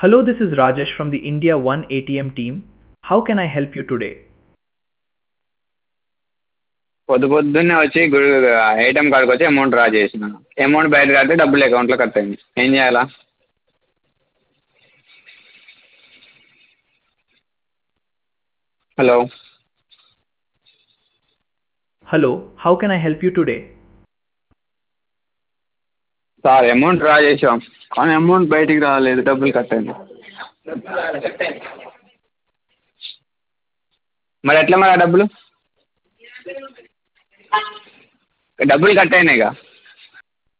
Hello, this is Rajesh from the India One ATM team. How can I help you today? పొద్దు పొద్దున్నే వచ్చి గుడి ATM కాడికి వచ్చి అమౌంట్ డ్రా చేసిన అమౌంట్ బయట కడితే డబ్బులు అకౌంట్లో కట్ అయింది ఏం చేయాలా hello Hello, how can I help you today? Sir amount draw చేసాం కానీ అమౌంట్ బయటికి రాలేదు డబ్బులు కట్ అయింది మరి ఎట్లా మరి ఆ డబ్బులు డబ్బులు కట్ అయినాయిగా